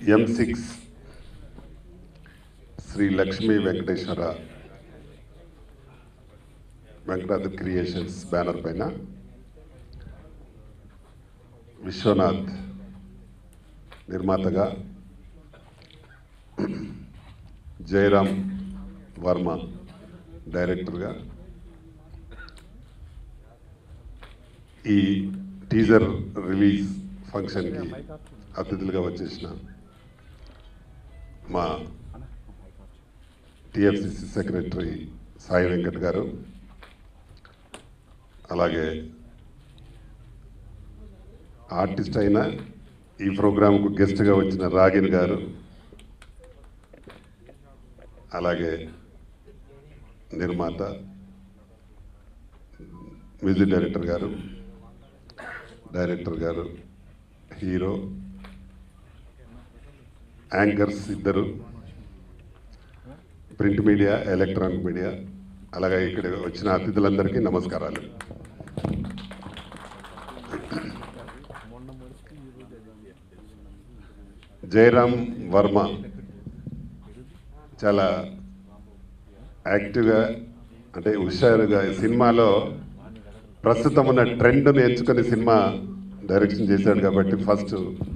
ఎం six Shri Lakshmi Venkateswara Venkatadri creations banner పైన విశ్వనాథ్ నిర్మాతగా జయరామ్ వర్మ డైరెక్టర్గా ఈ టీజర్ రిలీజ్ ఫంక్షన్కి అతిథులుగా వచ్చేసిన మా టిఎఫ్సిసి సెక్రటరీ సాయి వెంకట్ గారు అలాగే ఆర్టిస్ట్ అయిన ఈ ప్రోగ్రాంకు గెస్ట్గా వచ్చిన రాగిన్ గారు అలాగే నిర్మాత మ్యూజిక్ డైరెక్టర్ గారు డైరెక్టర్ గారు హీరో యాంకర్స్ ఇద్దరు ప్రింట్ మీడియా ఎలక్ట్రానిక్ మీడియా అలాగే ఇక్కడ వచ్చిన అతిథులందరికీ నమస్కారాలు జయరామ్ వర్మ చాలా యాక్టివ్గా అంటే హుషారుగా ఈ సినిమాలో ప్రస్తుతం ఉన్న ట్రెండ్ నేర్చుకుని సినిమా డైరెక్షన్ చేశాడు కాబట్టి ఫస్ట్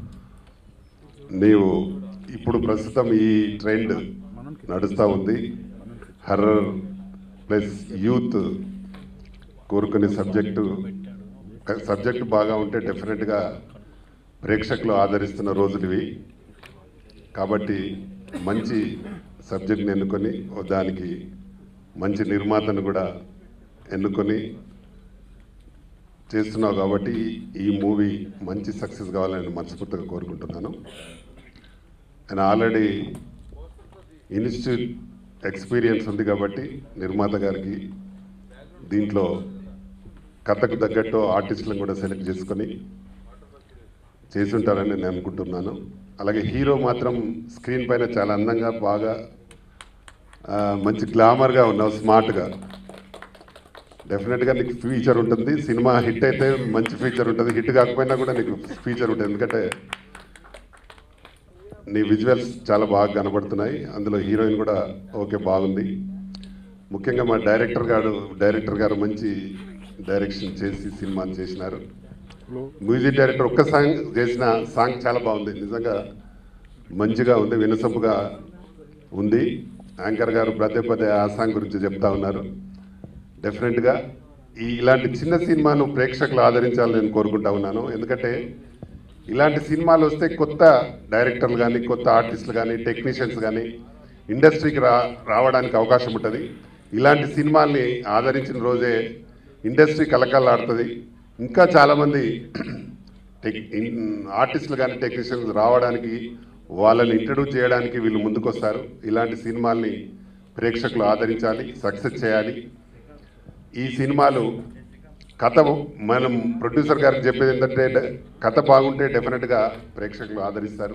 నీవు ఇప్పుడు ప్రస్తుతం ఈ ట్రెండ్ నడుస్తూ ఉంది హర్రర్ ప్లస్ యూత్ కోరుకునే సబ్జెక్టు సబ్జెక్టు బాగా ఉంటే డెఫినెట్గా ప్రేక్షకులు ఆదరిస్తున్న రోజులు ఇవి కాబట్టి మంచి సబ్జెక్ట్ని ఎన్నుకొని ఓ దానికి మంచి నిర్మాతను కూడా ఎన్నుకొని చేస్తున్నావు కాబట్టి ఈ మూవీ మంచి సక్సెస్ కావాలని మనస్ఫూర్తిగా కోరుకుంటున్నాను అండ్ ఆల్రెడీ ఇన్స్టిట్యూట్ ఎక్స్పీరియన్స్ ఉంది కాబట్టి నిర్మాత గారికి దీంట్లో కథకు తగ్గట్టు ఆర్టిస్టులను కూడా సెలెక్ట్ చేసుకొని చేసి ఉంటారని నేను అనుకుంటున్నాను అలాగే హీరో మాత్రం స్క్రీన్ పైన చాలా అందంగా బాగా ఆ, మంచి గ్లామర్గా ఉన్నావు స్మార్ట్గా డెఫినెట్గా నీకు ఫ్యూచర్ ఉంటుంది సినిమా హిట్ అయితే మంచి ఫ్యూచర్ ఉంటుంది హిట్ కాకపోయినా కూడా నీకు ఫ్యూచర్ ఉంటుంది ఎందుకంటే నీ విజువల్స్ చాలా బాగా కనబడుతున్నాయి అందులో హీరోయిన్ కూడా ఓకే బాగుంది ముఖ్యంగా మా డైరెక్టర్ గారు డైరెక్టర్ గారు మంచి డైరెక్షన్ చేసి సినిమాని చేసినారు మ్యూజిక్ డైరెక్టర్ ఒక్క సాంగ్ చేసిన సాంగ్ చాలా బాగుంది నిజంగా మంచిగా ఉంది వినసొంపుగా ఉంది యాంకర్ గారు పదే పదే ఆ సాంగ్ గురించి చెప్తా ఉన్నారు డెఫినెట్గా ఈ ఇలాంటి చిన్న సినిమాను ప్రేక్షకులు ఆదరించాలని నేను కోరుకుంటా ఉన్నాను ఎందుకంటే ఇలాంటి సినిమాలు వస్తే కొత్త డైరెక్టర్లు కానీ కొత్త ఆర్టిస్టులు కానీ టెక్నీషియన్స్ కానీ ఇండస్ట్రీకి రా రావడానికి అవకాశం ఉంటుంది ఇలాంటి సినిమాల్ని ఆదరించిన రోజే ఇండస్ట్రీ కలకల్లాడుతుంది ఇంకా చాలామంది టెక్ ఇన్- ఆర్టిస్టులు కానీ టెక్నీషియన్స్ రావడానికి వాళ్ళని ఇంట్రడ్యూస్ చేయడానికి వీళ్ళు ముందుకొస్తారు ఇలాంటి సినిమాల్ని ప్రేక్షకులు ఆదరించాలి సక్సెస్ చేయాలి ఈ సినిమాలు కథ మనం ప్రొడ్యూసర్ గారికి చెప్పేది ఏంటంటే డ- కథ బాగుంటే డెఫినెట్గా ప్రేక్షకులు ఆదరిస్తారు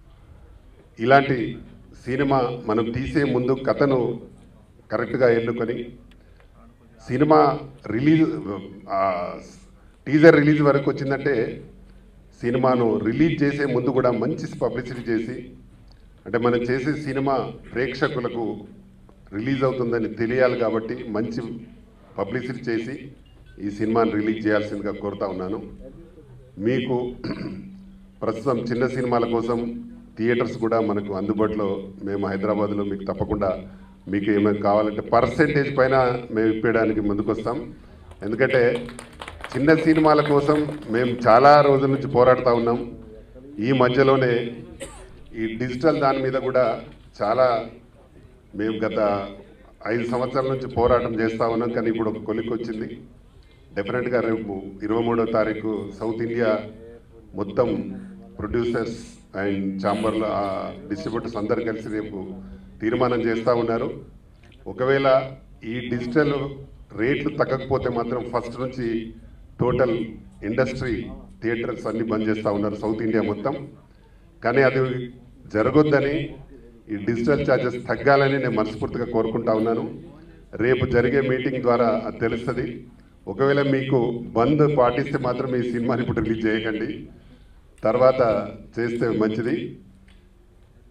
ఇలాంటి సినిమా మనం తీసే ముందు కథను కరెక్ట్గా ఎన్నుకొని సినిమా రిలీజ్ ఆ, టీజర్ రిలీజ్ వరకు వచ్చిందంటే సినిమాను రిలీజ్ చేసే ముందు కూడా మంచి పబ్లిసిటీ చేసి అంటే మనం చేసే సినిమా ప్రేక్షకులకు రిలీజ్ అవుతుందని తెలియాలి కాబట్టి మంచి పబ్లిసిటీ చేసి ఈ సినిమాని రిలీజ్ చేయాల్సిందిగా కోరుతా ఉన్నాను మీకు ప్రస్తుతం చిన్న సినిమాల కోసం థియేటర్స్ కూడా మనకు అందుబాటులో మేము హైదరాబాద్లో మీకు తప్పకుండా మీకు ఏమైనా కావాలంటే పర్సెంటేజ్ పైన మేము ఇప్పేయడానికి ముందుకొస్తాం ఎందుకంటే చిన్న సినిమాల కోసం మేము చాలా రోజుల నుంచి పోరాడుతూ ఉన్నాం ఈ మధ్యలోనే ఈ డిజిటల్ దాని మీద కూడా చాలా మేము గత ఐదు సంవత్సరాల నుంచి పోరాటం చేస్తూ ఉన్నాం కానీ ఇప్పుడు ఒక కొలిక్ వచ్చింది డెఫినెట్గా రేపు ఇరవై మూడో తారీఖు సౌత్ ఇండియా మొత్తం ప్రొడ్యూసర్స్ అండ్ ఛాంబర్లో డిస్ట్రిబ్యూటర్స్ అందరు కలిసి రేపు తీర్మానం చేస్తూ ఉన్నారు ఒకవేళ ఈ డిజిటల్ రేట్లు తగ్గకపోతే మాత్రం ఫస్ట్ నుంచి టోటల్ ఇండస్ట్రీ థియేటర్స్ అన్ని బంద్ చేస్తూ ఉన్నారు సౌత్ ఇండియా మొత్తం కానీ అది జరగొద్దని ఈ డిజిటల్ ఛార్జెస్ తగ్గాలని నేను మనస్ఫూర్తిగా కోరుకుంటా ఉన్నాను రేపు జరిగే మీటింగ్ ద్వారా అది తెలుస్తుంది ఒకవేళ మీకు బంద్ పాటిస్తే మాత్రం ఈ సినిమాని ఇప్పుడు రిలీజ్ చేయకండి తర్వాత చేస్తే మంచిది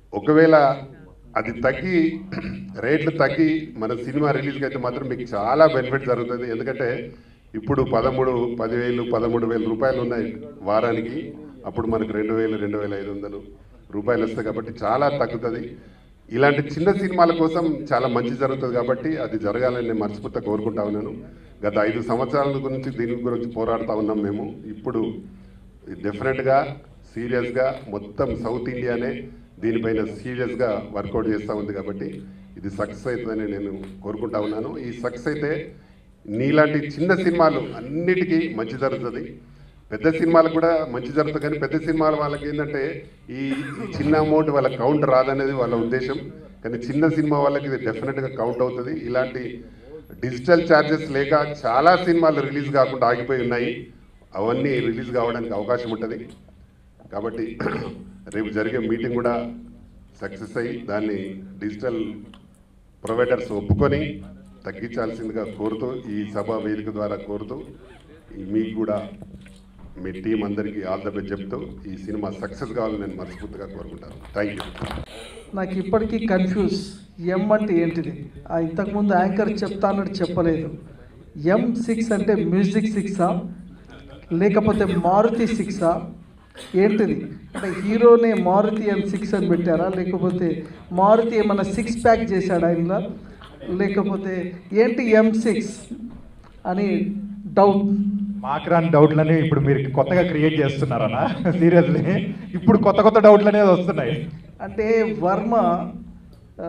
ఒకవేళ అది తగ్గి రేట్లు తగ్గి మన సినిమా రిలీజ్కి అయితే మాత్రం మీకు చాలా బెనిఫిట్ జరుగుతుంది ఎందుకంటే ఇప్పుడు పదమూడు పదివేలు పదమూడు వేల రూపాయలు ఉన్నాయి వారానికి అప్పుడు మనకు రెండు వేలు రెండు వేల ఐదు వందలు రూపాయలు వస్తాయి కాబట్టి చాలా తగ్గుతుంది ఇలాంటి చిన్న సినిమాల కోసం చాలా మంచి జరుగుతుంది కాబట్టి అది జరగాలని నేను మనస్ఫూర్తిగా కోరుకుంటా ఉన్నాను గత ఐదు సంవత్సరాల గురించి దీని గురించి పోరాడుతూ ఉన్నాం మేము ఇప్పుడు డెఫినెట్గా సీరియస్గా మొత్తం సౌత్ ఇండియానే దీనిపైన సీరియస్గా వర్కౌట్ చేస్తూ ఉంది కాబట్టి ఇది సక్సెస్ అవుతుందని నేను కోరుకుంటా ఉన్నాను ఈ సక్సెస్ అయితే నీలాంటి చిన్న సినిమాలు అన్నిటికీ మంచి జరుగుతుంది పెద్ద సినిమాలకు కూడా మంచి జరుగుతుంది కానీ పెద్ద సినిమాల వాళ్ళకి ఏంటంటే ఈ ఈ చిన్న అమౌంట్ వాళ్ళ కౌంట్ రాదనేది వాళ్ళ ఉద్దేశం కానీ చిన్న సినిమా వాళ్ళకి ఇది డెఫినెట్గా కౌంట్ అవుతుంది ఇలాంటి డిజిటల్ ఛార్జెస్ లేక చాలా సినిమాలు రిలీజ్ కాకుండా ఆగిపోయి ఉన్నాయి అవన్నీ రిలీజ్ కావడానికి అవకాశం ఉంటుంది కాబట్టి రేపు జరిగే మీటింగ్ కూడా సక్సెస్ అయ్యి దాన్ని డిజిటల్ ప్రొవైడర్స్ ఒప్పుకొని తగ్గించాల్సిందిగా కోరుతూ ఈ సభ వేదిక ద్వారా కోరుతూ ఈ మీకు కూడా మీ టీం అందరికీ ఆల్ ద బెస్ట్ చెప్తూ ఈ సినిమా సక్సెస్ కావాలని నేను మనస్ఫూర్తిగా కోరుకుంటాను థ్యాంక్ యూ నాకు ఇప్పటికీ కన్ఫ్యూజ్ ఎం అంటే ఏంటిది ఆ ఇంతకుముందు యాంకర్ చెప్తా అన్నట్టు చెప్పలేదు ఎం సిక్స్ అంటే మ్యూజిక్ సిక్సా లేకపోతే మారుతి సిక్సా ఏంటిది అంటే హీరోనే మారుతి అని సిక్స్ అని పెట్టారా లేకపోతే మారుతి ఏమన్నా సిక్స్ ప్యాక్ చేశాడా ఇందులో లేకపోతే ఏంటి ఎం సిక్స్ అని డౌట్ మాకు రాని డౌట్లని ఇప్పుడు మీరు కొత్తగా క్రియేట్ చేస్తున్నారనా సీరియస్లీ ఇప్పుడు కొత్త కొత్త డౌట్లు అనేది వస్తున్నాయి అంటే వర్మ ఆ,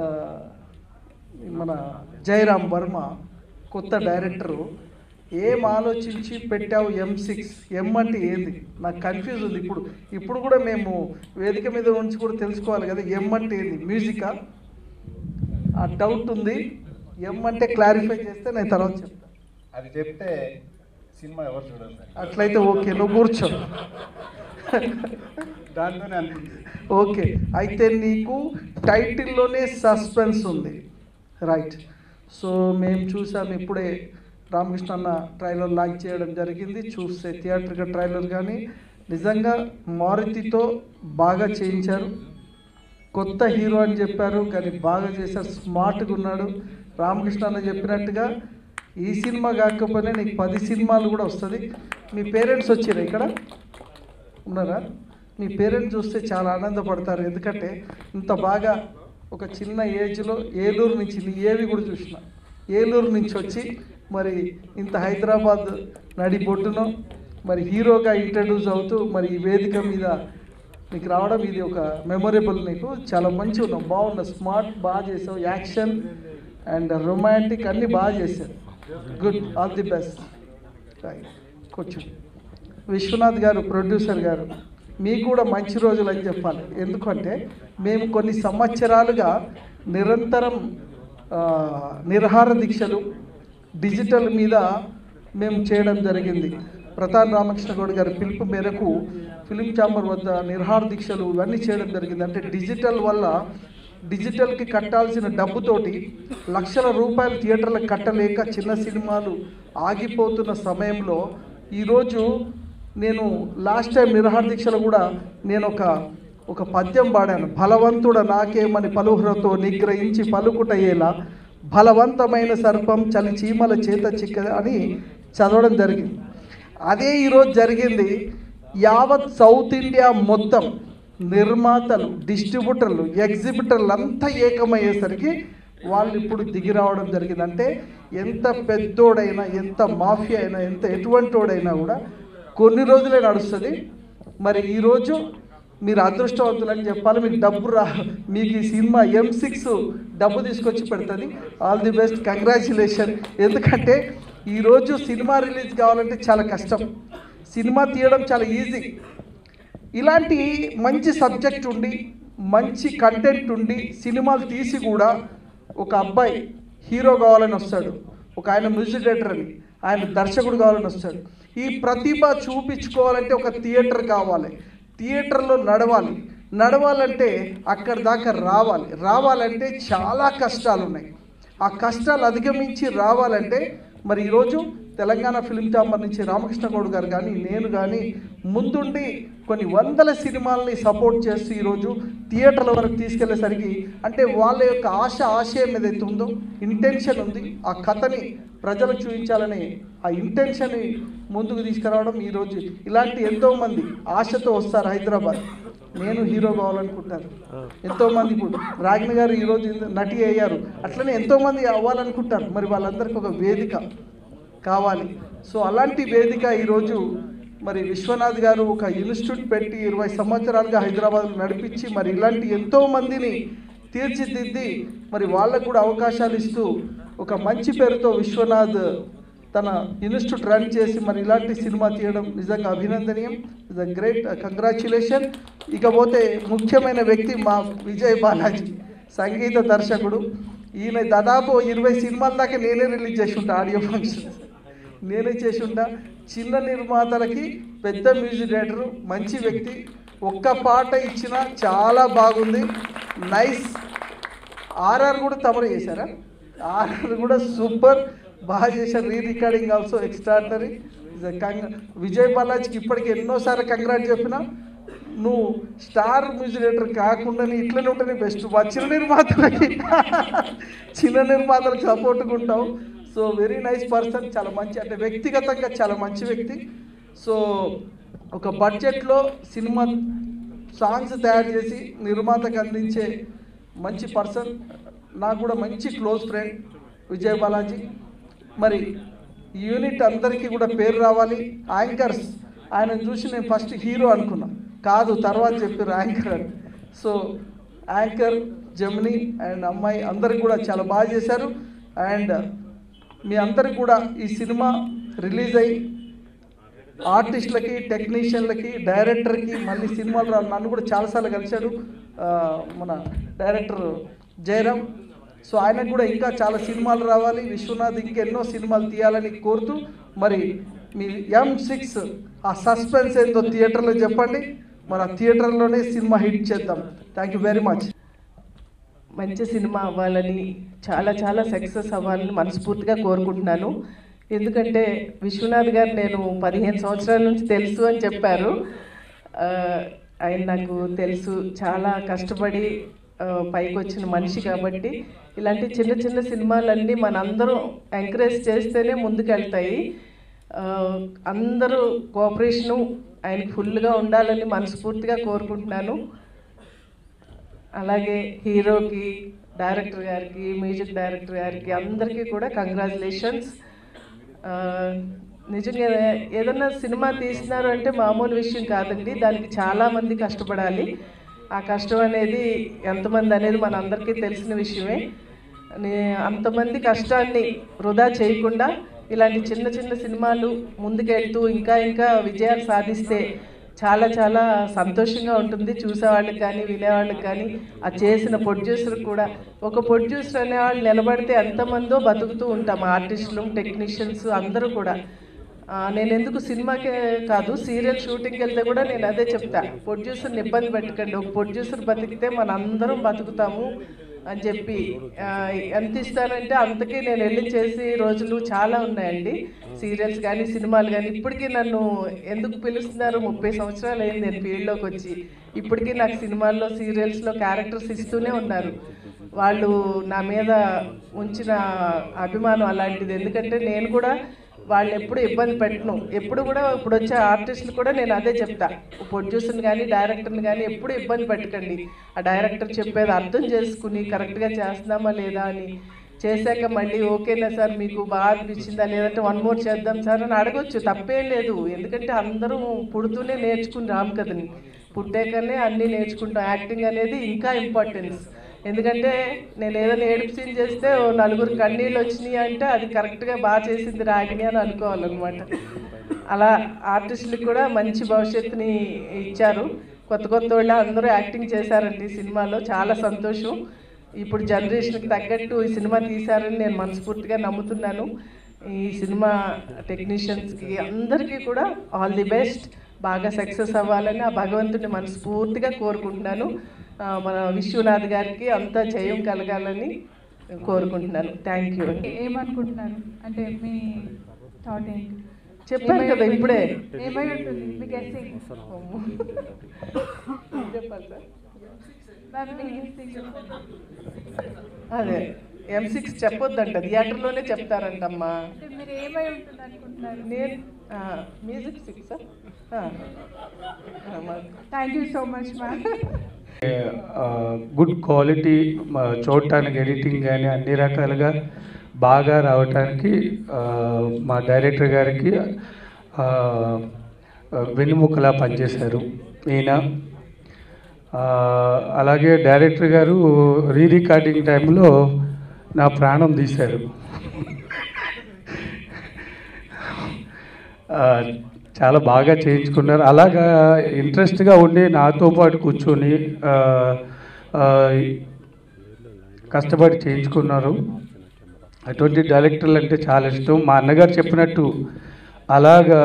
మన జయరామ్ వర్మ కొత్త డైరెక్టరు ఏం ఆలోచించి పెట్టావు ఎం సిక్స్ ఎం అంటే ఏంది నాకు కన్ఫ్యూజ్ ఉంది ఇప్పుడు ఇప్పుడు కూడా మేము వేదిక మీద ఉంచి కూడా తెలుసుకోవాలి కదా ఎం అంటే ఏంది మ్యూజికా ఆ డౌట్ ఉంది ఎం అంటే క్లారిఫై చేస్తే నేను తర్వాత చెప్తాను అది చెప్తే సినిమా ఎవరు చూడరు సార్ అట్లయితే ఓకే నువ్వు కూర్చో దాంతోనే అనిపించింది ఓకే అయితే నీకు టైటిల్లోనే సస్పెన్స్ ఉంది రైట్ సో మేము చూసాం ఇప్పుడే రామకృష్ణ అన్న ట్రైలర్ లాంచ్ చేయడం జరిగింది చూస్తే థియేటర్గా ట్రైలర్ కానీ నిజంగా మారుతితో బాగా చేయించారు కొత్త హీరో అని చెప్పారు కానీ బాగా చేశారు స్మార్ట్గా ఉన్నాడు రామకృష్ణ అన్న చెప్పినట్టుగా ఈ సినిమా కాకపోయినా నీకు పది సినిమాలు కూడా వస్తుంది మీ పేరెంట్స్ వచ్చారా ఇక్కడ ఉన్నారా మీ పేరెంట్స్ చూస్తే చాలా ఆనందపడతారు ఎందుకంటే ఇంత బాగా ఒక చిన్న ఏజ్లో ఏలూరు నుంచి నీ ఏవి కూడా చూసిన ఏలూరు నుంచి వచ్చి మరి ఇంత హైదరాబాద్ నడిబొడ్డును మరి హీరోగా ఇంట్రడ్యూస్ అవుతూ మరి ఈ వేదిక మీద నీకు రావడం ఇది ఒక మెమొరబుల్ నీకు చాలా మంచి ఉన్నావు బాగున్నా స్మార్ట్ బాగా చేసావు యాక్షన్ అండ్ రొమాంటిక్ అన్నీ బాగా చేశావు గుడ్ ఆల్ ది బెస్ట్ కూర్చో విశ్వనాథ్ గారు ప్రొడ్యూసర్ గారు మీకు కూడా మంచి రోజులు అని చెప్పాలి ఎందుకంటే మేము కొన్ని సంవత్సరాలుగా నిరంతరం ఆ, నిరహార దీక్షలు డిజిటల్ మీద మేము చేయడం జరిగింది ప్రతాప్ రామకృష్ణ గౌడ్ గారి పిలుపు మేరకు ఫిలిం ఛాంబర్ వద్ద నిరహార దీక్షలు ఇవన్నీ చేయడం జరిగింది అంటే డిజిటల్ వల్ల డిజిటల్కి కట్టాల్సిన డబ్బుతోటి లక్షల రూపాయలు థియేటర్లకు కట్టలేక చిన్న సినిమాలు ఆగిపోతున్న సమయంలో ఈరోజు నేను లాస్ట్ టైం నిరహార దీక్షలో కూడా నేను ఒక ఒక పద్యం పాడాను బలవంతుడ నాకేమని పలుహురతో నిగ్రహించి పలుకుటయ్యేలా బలవంతమైన సర్పం చలి చీమల చేత చిక్క అని చదవడం జరిగింది అదే ఈరోజు జరిగింది యావత్ సౌత్ ఇండియా మొత్తం నిర్మాతలు డిస్ట్రిబ్యూటర్లు ఎగ్జిబిటర్లు అంతా ఏకమయ్యేసరికి వాళ్ళు ఇప్పుడు దిగి రావడం జరిగింది అంటే ఎంత పెద్దోడైనా ఎంత మాఫియా అయినా ఎంత ఎటువంటోడైనా కూడా కొన్ని రోజులే నడుస్తుంది మరి ఈరోజు మీరు అదృష్టవంతులని చెప్పాలి మీకు డబ్బు రా మీకు ఈ సినిమా ఎం సిక్స్ డబ్బు తీసుకొచ్చి పెడుతుంది ఆల్ ది బెస్ట్ కంగ్రాచులేషన్ ఎందుకంటే ఈరోజు సినిమా రిలీజ్ కావాలంటే చాలా కష్టం సినిమా తీయడం చాలా ఈజీ ఇలాంటి మంచి సబ్జెక్ట్ ఉండి మంచి కంటెంట్ ఉండి సినిమాలు తీసి కూడా ఒక అబ్బాయి హీరో కావాలని వస్తాడు ఒక ఆయన మ్యూజిక్ డైరెక్టర్ అని ఆయన దర్శకుడు కావాలని వస్తాడు ఈ ప్రతిభ చూపించుకోవాలంటే ఒక థియేటర్ కావాలి థియేటర్లో నడవాలి నడవాలంటే అక్కడి దాకా రావాలి రావాలంటే చాలా కష్టాలు ఉన్నాయి ఆ కష్టాలు అధిగమించి రావాలంటే మరి ఈరోజు తెలంగాణ ఫిలిం ఛాంబర్ నుంచి రామకృష్ణ గౌడ్ గారు కానీ నేను కానీ ముందుండి కొన్ని వందల సినిమాలని సపోర్ట్ చేస్తూ ఈరోజు థియేటర్ల వరకు తీసుకెళ్లేసరికి అంటే వాళ్ళ యొక్క ఆశ ఆశయం ఏదైతే ఉందో ఇంటెన్షన్ ఉంది ఆ కథని ప్రజలకు చూపించాలని ఆ ఇంటెన్షన్ని ముందుకు తీసుకురావడం ఈరోజు ఇలాంటి ఎంతోమంది ఆశతో వస్తారు హైదరాబాద్ నేను హీరో కావాలనుకుంటాను ఎంతోమంది ఇప్పుడు రాగిణి గారు ఈరోజు నటి అయ్యారు అట్లనే ఎంతోమంది అవ్వాలనుకుంటారు మరి వాళ్ళందరికీ ఒక వేదిక కావాలి సో అలాంటి వేదిక ఈరోజు మరి విశ్వనాథ్ గారు ఒక ఇన్స్టిట్యూట్ పెట్టి ఇరవై సంవత్సరాలుగా హైదరాబాద్ నడిపించి మరి ఇలాంటి ఎంతో మందిని తీర్చిదిద్ది మరి వాళ్ళకు కూడా అవకాశాలు ఇస్తూ ఒక మంచి పేరుతో విశ్వనాథ్ తన ఇన్స్టిట్యూట్ రన్ చేసి మరి ఇలాంటి సినిమా తీయడం నిజంగా అభినందనీయం ఇస్ అ గ్రేట్ కంగ్రాచులేషన్ ఇకపోతే ముఖ్యమైన వ్యక్తి మా విజయ్ బాలాజీ సంగీత దర్శకుడు ఈయన దాదాపు ఇరవై సినిమాల దాకా నేనే రిలీజ్ చేసి ఉంటా ఆడియో ఫంక్షన్ నేనే చేసి ఉంటా చిన్న నిర్మాతలకి పెద్ద మ్యూజిక్ డైరెక్టర్ మంచి వ్యక్తి ఒక్క పాట ఇచ్చినా చాలా బాగుంది నైస్ ఆర్ఆర్ కూడా తమరు చేశారా ఆర్ఆర్ కూడా సూపర్ బాగా చేశారు re recording also extraordinary Vijay బాలాజీకి ఇప్పటికి ఎన్నోసార్లు కంగ్రాట్ చెప్పినా నువ్వు స్టార్ మ్యూజిక్ డైరెక్టర్ కాకుండా నీ ఇట్లనే ఉంటేనే బెస్ట్ మా చిన్న నిర్మాతలకి చిన్న నిర్మాతలకు సపోర్ట్గా ఉంటావు సో వెరీ నైస్ పర్సన్ చాలా మంచి అంటే వ్యక్తిగతంగా చాలా మంచి వ్యక్తి సో ఒక బడ్జెట్లో సినిమా సాంగ్స్ తయారు చేసి నిర్మాతకు అందించే మంచి పర్సన్ నాకు కూడా మంచి క్లోజ్ ఫ్రెండ్ విజయ్ బాలాజీ మరి ఈ యూనిట్ అందరికీ కూడా పేరు రావాలి యాంకర్స్ ఆయన చూసి నేను ఫస్ట్ హీరో అనుకున్నా కాదు తర్వాత చెప్పారు యాంకర్ అని సో యాంకర్ జమిని అండ్ అమ్మాయి అందరికి కూడా చాలా బాగా చేశారు అండ్ మీ అందరికి కూడా ఈ సినిమా రిలీజ్ అయ్యి ఆర్టిస్టులకి టెక్నీషియన్లకి డైరెక్టర్కి మళ్ళీ సినిమాలు రా నన్ను కూడా చాలాసార్లు కలిశాడు ఆ, మన డైరెక్టర్ జయరామ్ సో ఆయనకు కూడా ఇంకా చాలా సినిమాలు రావాలి విశ్వనాథ్ ఇంకెన్నో సినిమాలు తీయాలని కోరుతూ మరి మీ ఎం సిక్స్ ఆ సస్పెన్స్ ఏందో థియేటర్లో చెప్పండి మరి ఆ థియేటర్లోనే సినిమా హిట్ చేద్దాం థ్యాంక్ యూ వెరీ మచ్ మంచి సినిమా అవ్వాలని చాలా చాలా సక్సెస్ అవ్వాలని మనస్ఫూర్తిగా కోరుకుంటున్నాను ఎందుకంటే విశ్వనాథ్ గారు నేను పదిహేను సంవత్సరాల నుంచి తెలుసు అని చెప్పారు ఆ, ఆయన నాకు తెలుసు చాలా కష్టపడి ఆ, పైకి వచ్చిన మనిషి కాబట్టి ఇలాంటి చిన్న చిన్న సినిమాలన్నీ మనందరం ఎంకరేజ్ చేస్తేనే ముందుకెళ్తాయి ఆ, అందరూ కోఆపరేషను ఆయనకి ఫుల్గా ఉండాలని మనస్ఫూర్తిగా కోరుకుంటున్నాను అలాగే హీరోకి డైరెక్టర్ గారికి మ్యూజిక్ డైరెక్టర్ గారికి అందరికీ కూడా కంగ్రాచులేషన్స్ నిజంగా ఏదన్నా సినిమా తీస్తున్నారు అంటే మామూలు విషయం కాదండి దానికి చాలామంది కష్టపడాలి ఆ కష్టం అనేది ఎంతమంది అనేది మన అందరికీ తెలిసిన విషయమే నే- అంతమంది కష్టాన్ని వృధా చేయకుండా ఇలాంటి చిన్న చిన్న సినిమాలు ముందుకెళ్తూ ఇంకా ఇంకా విజయాలు సాధిస్తే చాలా చాలా సంతోషంగా ఉంటుంది చూసేవాళ్ళకి కానీ వినేవాళ్ళకి కానీ ఆ చేసిన ప్రొడ్యూసర్ కూడా ఒక ప్రొడ్యూసర్ అనేవాళ్ళు నిలబడితే ఎంతమందో బతుకుతూ ఉంటాం ఆర్టిస్టులు టెక్నీషియన్స్ అందరూ కూడా ఆ, నేను ఎందుకు సినిమాకే కాదు సీరియల్ షూటింగ్కి వెళ్తే కూడా నేను అదే చెప్తా ప్రొడ్యూసర్ని ఇబ్బంది పెట్టకండి ఒక ప్రొడ్యూసర్ బతికితే మన అందరం బతుకుతాము అని చెప్పి ఆ, ఎంత ఇస్తానంటే అంతకీ నేను వెళ్ళి చేసి రోజులు చాలా ఉన్నాయండి సీరియల్స్ కానీ సినిమాలు కానీ ఇప్పటికీ నన్ను ఎందుకు పిలుస్తున్నారు ముప్పై సంవత్సరాలు అయింది నేను ఫీల్డ్లోకి వచ్చి ఇప్పటికీ నాకు సినిమాల్లో సీరియల్స్లో క్యారెక్టర్స్ ఇస్తూనే ఉన్నారు వాళ్ళు నా మీద ఉంచిన అభిమానం అలాంటిది ఎందుకంటే నేను కూడా వాళ్ళని ఎప్పుడు ఇబ్బంది పెట్టను ఎప్పుడు కూడా ఇప్పుడు వచ్చే ఆర్టిస్టులు కూడా నేను అదే చెప్తా ప్రొడ్యూసర్ని కానీ డైరెక్టర్ని కానీ ఎప్పుడు ఇబ్బంది పెట్టకండి ఆ డైరెక్టర్ చెప్పేది అర్థం చేసుకుని కరెక్ట్గా చేస్తున్నామా లేదా అని చేశాక మళ్ళీ ఓకేనా సార్ మీకు బాగా అనిపించిందా లేదంటే వన్ మోర్ చేద్దాం సార్ అని అడగొచ్చు తప్పేం లేదు ఎందుకంటే అందరూ పుడుతూనే నేర్చుకుని రాము కదండి పుట్టాకనే అన్నీ నేర్చుకుంటాం యాక్టింగ్ అనేది ఇంకా ఇంపార్టెన్స్ ఎందుకంటే నేను ఏదైనా ఏడుపు సీన్ చేస్తే ఓ నలుగురు కన్నీళ్ళు వచ్చినాయి అంటే అది కరెక్ట్గా బాగా చేసింది రాగిని అని అనుకోవాలన్నమాట అలా ఆర్టిస్టులకు కూడా మంచి భవిష్యత్తుని ఇచ్చారు కొత్త కొత్త వాళ్ళు అందరూ యాక్టింగ్ చేశారండి ఈ సినిమాలో చాలా సంతోషం ఇప్పుడు జనరేషన్కి తగ్గట్టు ఈ సినిమా తీశారని నేను మనస్ఫూర్తిగా నమ్ముతున్నాను ఈ సినిమా టెక్నీషియన్స్కి అందరికీ కూడా ఆల్ ది బెస్ట్ బాగా సక్సెస్ అవ్వాలని ఆ భగవంతుని మనస్ఫూర్తిగా కోరుకుంటున్నాను ఆ, మన విశ్వనాథ్ గారికి అంతా జయం కలగాలని కోరుకుంటున్నాను థ్యాంక్ యూ ఏమనుకుంటున్నారు అంటే మీ థాట్ ఏంటి చెప్పాను కదా ఇప్పుడే ఏమై ఉంటుంది మీ గెస్సింగ్ చెప్పాలి సార్ మ్యామ్ మీ గెస్సింగ్ అదే ఎం సిక్స్ చెప్పొద్దంట థియేటర్లోనే చెప్తారంటమ్మా అంటే మీరు ఏమై ఉంటుంది అనుకుంటున్నారు నేను music six thank you so much ma'am good quality చూడటానికి ఎడిటింగ్ కానీ అన్ని రకాలుగా బాగా రావటానికి ఆ, మా డైరెక్టర్ గారికి ఆ, వెన్నుముకలా పనిచేశారు ఈయన ఆ, అలాగే డైరెక్టర్ గారు రీ రికార్డింగ్ టైంలో నా ప్రాణం తీశారు ఆ, చాలా బాగా చేయించుకున్నారు అలాగా ఇంట్రెస్ట్గా ఉండి నాతో పాటు కూర్చొని ఆ, ఆ, కష్టపడి చేయించుకున్నారు అటువంటి డైరెక్టర్లు అంటే చాలా ఇష్టం మా అన్నగారు చెప్పినట్టు అలాగా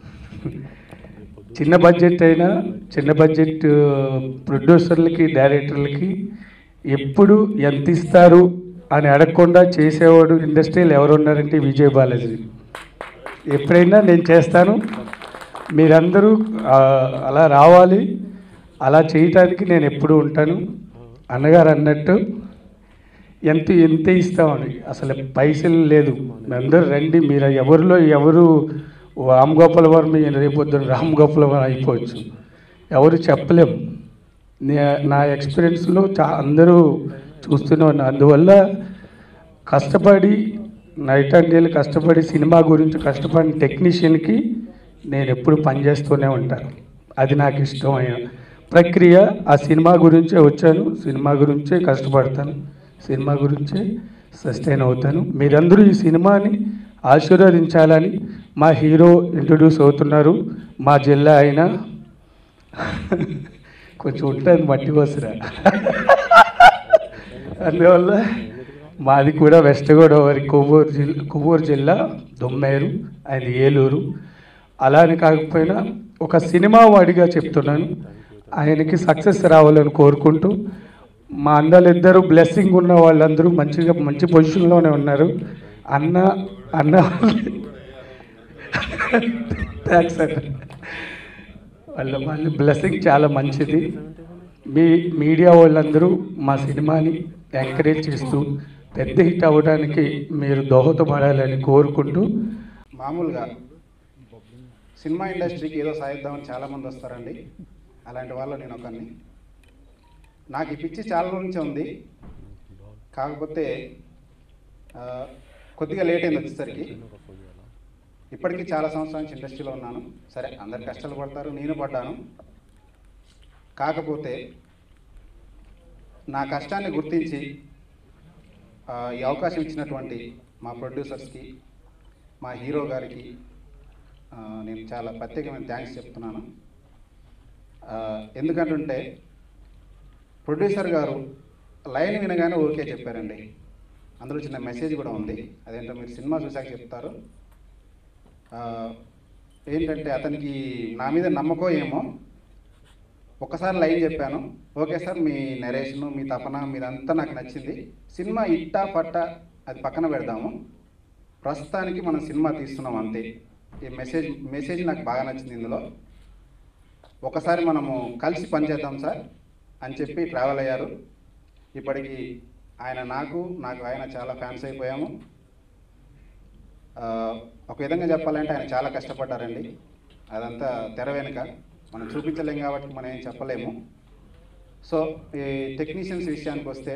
చిన్న బడ్జెట్ అయినా చిన్న బడ్జెట్ ప్రొడ్యూసర్లకి డైరెక్టర్లకి ఎప్పుడు ఎంత ఇస్తారు అని అడగకుండా చేసేవాడు ఇండస్ట్రీలో ఎవరు ఉన్నారంటే విజయ్ బాలాజీ ఎప్పుడైనా నేను చేస్తాను మీరందరూ ఆ, అలా రావాలి అలా చేయటానికి నేను ఎప్పుడూ ఉంటాను అన్నగారు అన్నట్టు ఎంత ఎంత ఇస్తామని అసలు పైసలు లేదు అందరూ రండి మీరు ఎవరిలో ఎవరు రామ్ గోపాల్ వర్మ రేపొద్దున రామ్ గోపాల్ వర్మ అయిపోవచ్చు ఎవరు చెప్పలేం నే- నా ఎక్స్పీరియన్స్లో చా అందరూ చూస్తూనే ఉన్నారు అందువల్ల కష్టపడి నైట్ అండ్ డేలు కష్టపడి సినిమా గురించి కష్టపడిన టెక్నీషియన్కి నేను ఎప్పుడు పనిచేస్తూనే ఉంటాను అది నాకు ఇష్టమైన ప్రక్రియ ఆ సినిమా గురించే వచ్చాను సినిమా గురించే కష్టపడతాను సినిమా గురించే సస్టైన్ అవుతాను మీరందరూ ఈ సినిమాని ఆశీర్వదించాలని మా హీరో ఇంట్రొడ్యూస్ అవుతున్నారు మా జిల్లా అయినా కొంచెం ఉంటుంది మట్టి వసరా అందువల్ల మాది కూడా వెస్ట్ గోదావరి కొవ్వూరు జిల్లా కొవ్వూరు జిల్లా దొమ్మేరు అది ఏలూరు అలా అని కాకపోయినా ఒక సినిమా వాడిగా చెప్తున్నాను ఆయనకి సక్సెస్ రావాలని కోరుకుంటూ మా అన్నలిద్దరూ బ్లెస్సింగ్ ఉన్న వాళ్ళందరూ మంచిగా మంచి పొజిషన్లోనే ఉన్నారు అన్న అన్న థ్యాంక్స్ అండి వాళ్ళ వాళ్ళ బ్లెస్సింగ్ చాలా మంచిది మీ మీడియా వాళ్ళందరూ మా సినిమాని ఎంకరేజ్ చేస్తూ పెద్ద హిట్ అవ్వడానికి మీరు దోహదపడాలని కోరుకుంటూ మామూలుగా సినిమా ఇండస్ట్రీకి ఏదో సాయిద్దామని చాలామంది వస్తారండి అలాంటి వాళ్ళు నేను ఒకరిని నాకు ఈ పిచ్చి చాలా రోజుల నుంచి ఉంది కాకపోతే ఆ, కొద్దిగా లేట్ అయింది వచ్చేసరికి ఇప్పటికీ చాలా సంవత్సరాల నుంచి ఇండస్ట్రీలో ఉన్నాను సరే అందరు కష్టాలు పడతారు నేను పడ్డాను కాకపోతే నా కష్టాన్ని గుర్తించి ఆ, ఈ అవకాశం ఇచ్చినటువంటి మా ప్రొడ్యూసర్స్కి మా హీరో గారికి ఆ, నేను చాలా ప్రత్యేకమైన థ్యాంక్స్ చెప్తున్నాను ఆ, ఎందుకంటుంటే ప్రొడ్యూసర్ గారు లైన్ వినగానే ఓకే చెప్పారండి అందులో చిన్న మెసేజ్ కూడా ఉంది అదేంటో మీరు సినిమా చూశాక చెప్తారు ఆ, ఏంటంటే అతనికి నా మీద నమ్మకం ఏమో ఒక్కసారి లైన్ చెప్పాను ఓకే సార్ మీ నరేషన్ మీ తపన మీదంతా నాకు నచ్చింది సినిమా ఇట్టా పట్ట అది పక్కన పెడదాము ప్రస్తుతానికి మనం సినిమా తీస్తున్నాం అంతే ఈ మెసేజ్ మెసేజ్ నాకు బాగా నచ్చింది ఇందులో ఒకసారి మనము కలిసి పనిచేద్దాం సార్ అని చెప్పి ట్రావెల్ అయ్యారు ఇప్పటికి ఆయన నాకు నాకు ఆయన చాలా ఫ్యాన్స్ అయిపోయాము ఆ, ఒక విధంగా చెప్పాలంటే ఆయన చాలా కష్టపడ్డారండి అదంతా తెర వెనుక మనం చూపించలేం కాబట్టి మనం ఏం చెప్పలేము సో ఈ టెక్నీషియన్స్ విషయానికి వస్తే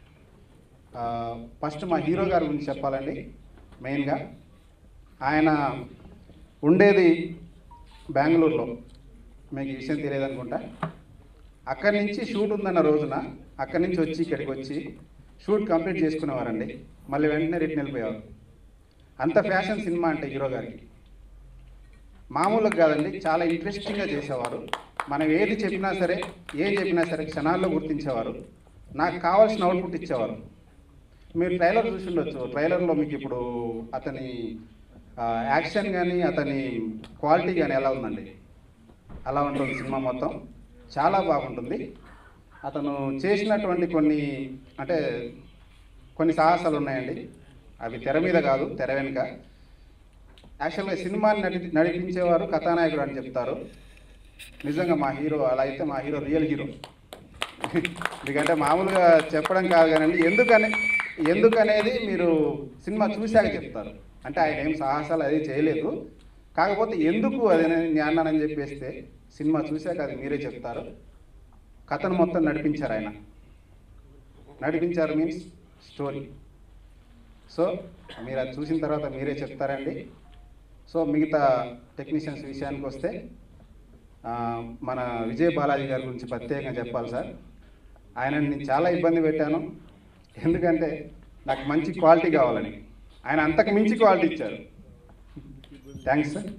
ఫస్ట్ మా హీరో గారి గురించి చెప్పాలండి మెయిన్గా ఆయన ఉండేది బెంగళూరులో మీకు ఈ విషయం తెలియదు అనుకుంటా అక్కడి నుంచి షూట్ ఉందన్న రోజున అక్కడి నుంచి వచ్చి ఇక్కడికి వచ్చి షూట్ కంప్లీట్ చేసుకునేవారండి మళ్ళీ వెంటనే రిటర్న్ వెళ్ళిపోయేవారు అంత ఫ్యాషన్ సినిమా అంటే హీరో గారికి మామూలుగా కాదండి చాలా ఇంట్రెస్టింగ్గా చేసేవారు మనం ఏది చెప్పినా సరే ఏం చెప్పినా సరే క్షణాల్లో గుర్తించేవారు నాకు కావాల్సిన అవుట్పుట్ ఇచ్చేవారు మీరు ట్రైలర్ చూసి ఉండొచ్చు ట్రైలర్లో మీకు ఇప్పుడు అతని ఆ, యాక్షన్ కానీ అతని క్వాలిటీ కానీ ఎలా ఉందండి అలా ఉంటుంది సినిమా మొత్తం చాలా బాగుంటుంది అతను చేసినటువంటి కొన్ని అంటే కొన్ని సాహసాలు ఉన్నాయండి అవి తెర మీద కాదు తెర వెనుక యాక్చువల్గా సినిమాని నడి నడిపించేవారు కథానాయకుడు అని చెప్తారు నిజంగా మా హీరో అలా అయితే మా హీరో రియల్ హీరో ఎందుకంటే మామూలుగా చెప్పడం కాదు కానీ ఎందుకనే ఎందుకనేది మీరు సినిమా చూశాక చెప్తారు అంటే ఆయన ఏం సాహసాలు అది చేయలేదు కాకపోతే ఎందుకు అది నేను అన్నానని చెప్పేస్తే సినిమా చూశాక అది మీరే చెప్తారు కథను మొత్తం నడిపించారు ఆయన నడిపించారు మీన్స్ స్టోరీ సో మీరు అది చూసిన తర్వాత మీరే చెప్తారండి సో మిగతా టెక్నీషియన్స్ విషయానికి వస్తే ఆ, మన విజయ్ బాలాజీ గారి గురించి ప్రత్యేకంగా చెప్పాలి సార్ ఆయన నేను చాలా ఇబ్బంది పెట్టాను ఎందుకంటే నాకు మంచి క్వాలిటీ కావాలని ఆయన అంతకు మించి క్వాలిటీ ఇచ్చారు థ్యాంక్స్ సార్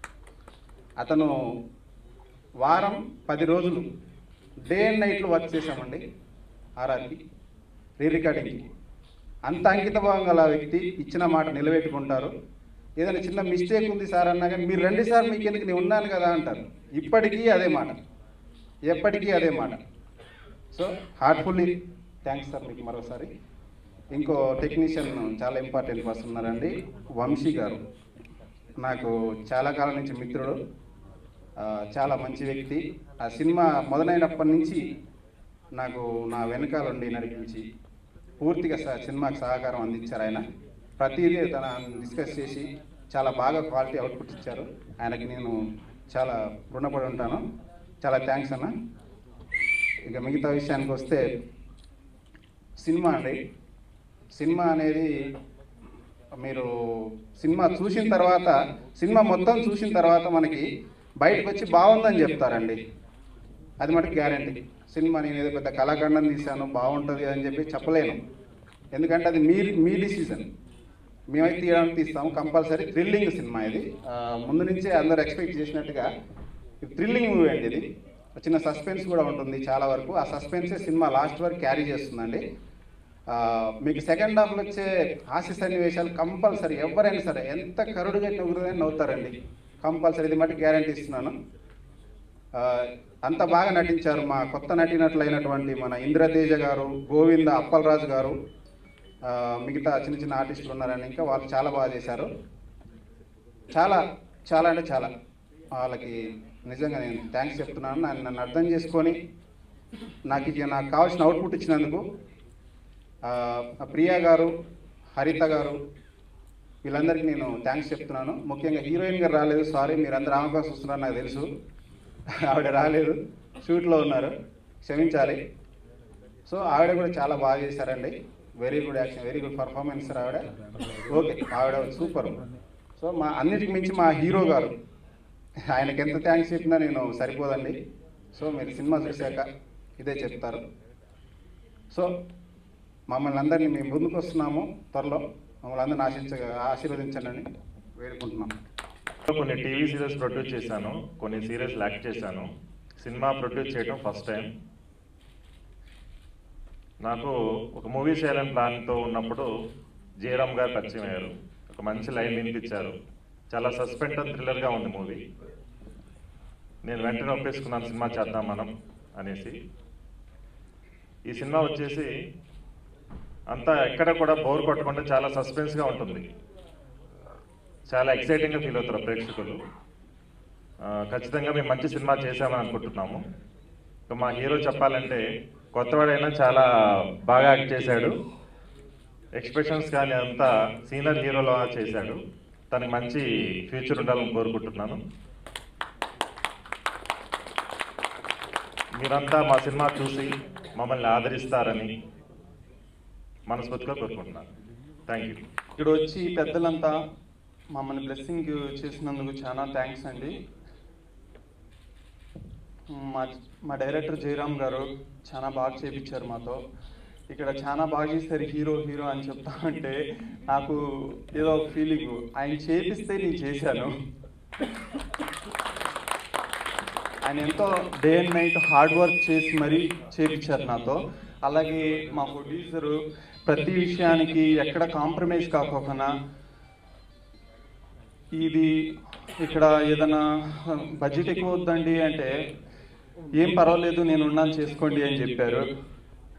అతను వారం పది రోజులు డే అండ్ నైట్లో వర్క్ చేశామండి ఆర్ఆర్కి రీ రికార్డింగ్కి అంత అంకితభావం గల వ్యక్తి ఇచ్చిన మాట నిలబెట్టుకుంటారు ఏదైనా చిన్న మిస్టేక్ ఉంది సార్ అన్నా కానీ మీరు రండి సార్ మీకు ఎందుకు నేను ఉన్నాను కదా అంటారు ఇప్పటికీ అదే మాట ఎప్పటికీ అదే మాట సో హార్ట్ఫుల్లీ థ్యాంక్స్ సార్ మీకు మరోసారి ఇంకో టెక్నీషియన్ చాలా ఇంపార్టెంట్ పర్సన్ ఉన్నారండి వంశీ గారు నాకు చాలా కాలం నుంచి మిత్రుడు ఆ, చాలా మంచి వ్యక్తి ఆ సినిమా మొదలైనప్పటి నుంచి నాకు నా వెనకాల ఉండి నడిపించి పూర్తిగా స- సినిమాకి సహకారం అందించారు ఆయన ప్రతిదీ తన డిస్కస్ చేసి చాలా బాగా క్వాలిటీ అవుట్పుట్ ఇచ్చారు ఆయనకి నేను చాలా రుణపడి ఉంటాను చాలా థ్యాంక్స్ అన్న ఇక మిగతా విషయానికి వస్తే సినిమా అండి సినిమా అనేది మీరు సినిమా చూసిన తర్వాత సినిమా మొత్తం చూసిన తర్వాత మనకి బయటకు వచ్చి బాగుందని చెప్తారండి అది మటుకు గ్యారంటీ సినిమా నేను ఏదో పెద్ద కళాఖండం తీశాను బాగుంటుంది అని చెప్పి చెప్పలేను ఎందుకంటే అది మీ మీ డిసిజన్ మేమైతే తీయడానికి తీస్తాము కంపల్సరీ థ్రిల్లింగ్ సినిమా ఇది ఆ, ముందు నుంచే అందరు ఎక్స్పెక్ట్ చేసినట్టుగా థ్రిల్లింగ్ మూవీ అండి ఇది చిన్న సస్పెన్స్ కూడా ఉంటుంది చాలా వరకు ఆ సస్పెన్సే సినిమా లాస్ట్ వరకు క్యారీ చేస్తుందండి ఆ, మీకు సెకండ్ హాఫ్లో వచ్చే హాస్య సన్నివేశాలు కంపల్సరీ ఎవరైనా సరే ఎంత కరుడుగా నవ్వుతుందని నవ్వుతారండి కంపల్సరీ ఇది మటుకు గ్యారంటీ ఇస్తున్నాను ఆ, అంత బాగా నటించారు మా కొత్త నటినట్లయినటువంటి మన ఇంద్రతేజ గారు గోవింద అప్పలరాజు గారు ఆ, మిగతా చిన్న చిన్న ఆర్టిస్టులు ఉన్నారని ఇంకా వాళ్ళు చాలా బాగా చేశారు చాలా చాలా అంటే చాలా వాళ్ళకి నిజంగా నేను థ్యాంక్స్ చెప్తున్నాను నన్ను నన్ను అర్థం చేసుకొని నాకు ఇక నాకు కావాల్సిన అవుట్పుట్ ఇచ్చినందుకు ఆ, ప్రియా గారు హరిత గారు వీళ్ళందరికీ నేను థ్యాంక్స్ చెప్తున్నాను ముఖ్యంగా హీరోయిన్ గారు రాలేదు సారీ మీరందరూ ఆమె కోసం వస్తున్నారు నాకు తెలుసు ఆవిడ రాలేదు షూట్లో ఉన్నారు క్షమించాలి సో ఆవిడ కూడా చాలా బాగా చేశారండి very good action very good performance ఆవిడ ఓకే ఆవిడ సూపర్ సో మా అన్నిటికి మించి మా హీరో గారు ఆయనకి ఎంత థ్యాంక్స్ చెప్పినా నేను సరిపోదండి సో మీరు సినిమా చూశాక ఇదే చెప్తారు సో మమ్మల్ని అందరినీ మేము ముందుకు వస్తున్నాము త్వరలో మమ్మల్ని అందరిని ఆశించ ఆశీర్వదించండి అని వేడుకుంటున్నాం కొన్ని టీవీ సీరియల్స్ ప్రొడ్యూస్ చేశాను కొన్ని సీరియల్స్ యాక్ట్ చేశాను సినిమా ప్రొడ్యూస్ చేయడం ఫస్ట్ టైం నాకు ఒక మూవీ చేయాలని ప్లాన్తో ఉన్నప్పుడు జయరామ్ గారు పరిచయం అయ్యారు ఒక మంచి లైన్ వినిపించారు చాలా సస్పెండ్ థ్రిల్లర్గా ఉంది మూవీ నేను వెంటనే ఒప్పేసుకున్నాను సినిమా చేద్దాం మనం అనేసి ఈ సినిమా వచ్చేసి అంతా ఎక్కడ కూడా బోర్ కొట్టకుండా చాలా సస్పెన్స్గా ఉంటుంది చాలా ఎక్సైటింగ్గా ఫీల్ అవుతారు ప్రేక్షకులు ఆ, ఖచ్చితంగా మేము మంచి సినిమా చేశామని అనుకుంటున్నాము ఇక మా హీరో చెప్పాలంటే కొత్తవాడైనా చాలా బాగా యాక్ట్ చేశాడు ఎక్స్ప్రెషన్స్ కానీ అంతా సీనియర్ హీరోలా చేశాడు తనకి మంచి ఫ్యూచర్ ఉండాలని కోరుకుంటున్నాను మీరంతా మా సినిమా చూసి మమ్మల్ని ఆదరిస్తారని మనస్ఫూర్తిగా కోరుకుంటున్నాను థ్యాంక్ యూ ఇక్కడ వచ్చి పెద్దలంతా మమ్మల్ని బ్లెస్సింగ్ చేసినందుకు చాలా థ్యాంక్స్ అండి మా మా డైరెక్టర్ జయరామ్ గారు చాలా బాగా చేపించారు మాతో ఇక్కడ చాలా బాగా చేశారు హీరో హీరో అని చెప్తా ఉంటే నాకు ఏదో ఒక ఫీలింగ్ ఆయన చేపిస్తే నేను చేశాను ఆయన ఎంతో day and night hard work చేసి మరీ చేపించారు నాతో అలాగే మా ప్రొడ్యూసరు ప్రతి విషయానికి ఎక్కడ కాంప్రమైజ్ కాకోకుండా ఇది ఇక్కడ ఏదైనా బడ్జెట్ ఎక్కువ వద్దండి అంటే ఏం పర్వాలేదు నేను ఉన్నాను చేసుకోండి అని చెప్పారు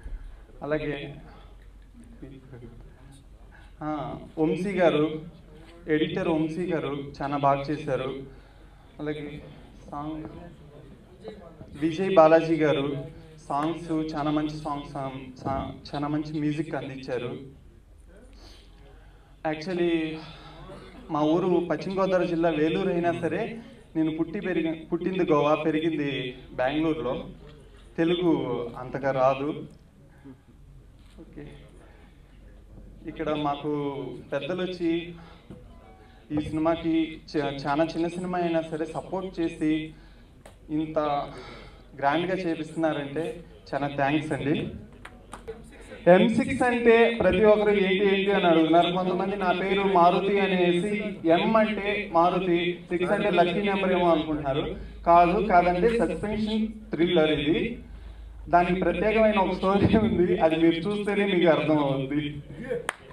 అలాగే ఆ, వంశీ గారు ఎడిటర్ వంశీ గారు చాలా బాగా చేశారు అలాగే సాంగ్ విజయ్ బాలాజీ గారు సాంగ్స్ చాలా మంచి సాంగ్స్ చాలా మంచి మ్యూజిక్ అందించారు యాక్చువల్లీ మా ఊరు పశ్చిమ గోదావరి జిల్లా వేలూరు అయినా సరే నేను పుట్టి పెరిగి పుట్టింది గోవా పెరిగింది బెంగళూరులో తెలుగు అంతగా రాదు ఓకే ఇక్కడ మాకు పెద్దలు వచ్చి ఈ సినిమాకి చ- చాలా చిన్న సినిమా అయినా సరే సపోర్ట్ చేసి ఇంత గ్రాండ్గా చేపిస్తున్నారంటే చాలా థ్యాంక్స్ అండి ఎం సిక్స్ అంటే ప్రతి ఒక్కరు ఏంటి ఏంటి అని అడుగుతున్నారు కొంతమంది నా పేరు మారుతి అనేసి ఎం అంటే మారుతి సిక్స్ అంటే లక్కీ నెంబర్ ఏమో అనుకుంటున్నారు కాదు కాదంటే సస్పెన్షన్ థ్రిల్లర్ ఇది దానికి ప్రత్యేకమైన ఒక స్టోరీ ఉంది అది మీరు చూస్తేనే మీకు అర్థం అవుతుంది